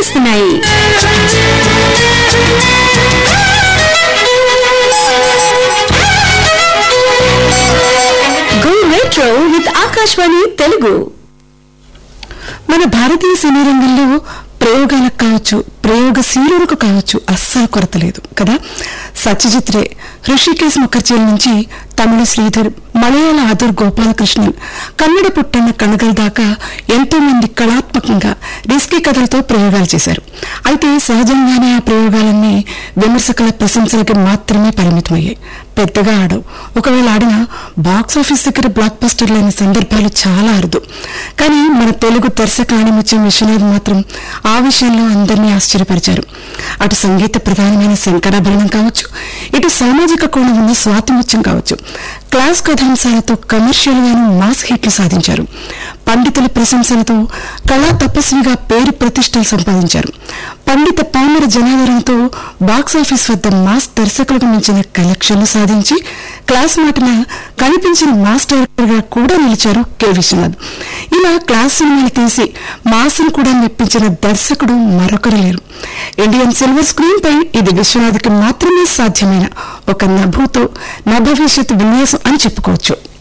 అలరిస్తున్నాయి go retro with Akashvani Telugu మన భారతీయ సినీ రంగంలో ప్రయోగాలకు కావచ్చు ప్రయోగశీలులకు కావచ్చు అస్సలు కొరత లేదు కదా సత్యజిత్ రే హృషికేశ్ ముఖర్జీల నుంచి తమిళ శ్రీధర్ మలయాళ ఆదుర్ గోపాలకృష్ణన్ కన్నడ పుట్టన్న కణగల్ దాకా ఎంతో మంది కళాత్మకంగా రిస్కీ కథలతో ప్రయోగాలు చేశారు అయితే సహజంగానే ఆ ప్రయోగాలన్నీ విమర్శకుల ప్రశంసలకి మాత్రమే పరిమితమయ్యాయి పెద్దగా ఆడవు ఒకవేళ ఆడినా బాక్స్ ఆఫీస్ దగ్గర బ్లాక్ బస్టర్ లేని సందర్భాలు చాలా అరుదు కానీ మన తెలుగు దర్శకాణి ముత్యం విశ్వనాథ్ మాత్రం ఆ విషయంలో అందరినీ ఆశ్చర్యపరిచారు అటు సంగీత ప్రధానమైన శంకరాభరణం కావచ్చు ఇటు సామాజిక కోణం ఉన్న స్వాతి ముత్యం కావచ్చు క్లాస్ కథాంశాలతో కమర్షియల్ గాను మాస్ హిట్లు సాధించారు పండితుల ప్రశంసలతో కళా తపస్విగా పేరు ప్రతిష్టలు సంపాదించారు పండిత పామర జనాదరణతో బాక్స్ ఆఫీస్ వద్ద మాస్ దర్శకులకు మించిన కలెక్షన్లు సాధించి క్లాస్ మాటన కనిపించిన మాస్టర్ గా కూడా నిలిచారు కె విశ్వనాథ్ ఇలా క్లాస్ సినిమాలు తీసి మాస్ను కూడా మెప్పించిన దర్శకుడు మరొకరు లేరు ఇండియన్ సిల్వర్ స్క్రీన్ పై ఇది విశ్వనాథ్కి మాత్రమే సాధ్యమైన ఒక నభూతో నభవిష్యత్ విన్యాసం అని చెప్పుకోవచ్చు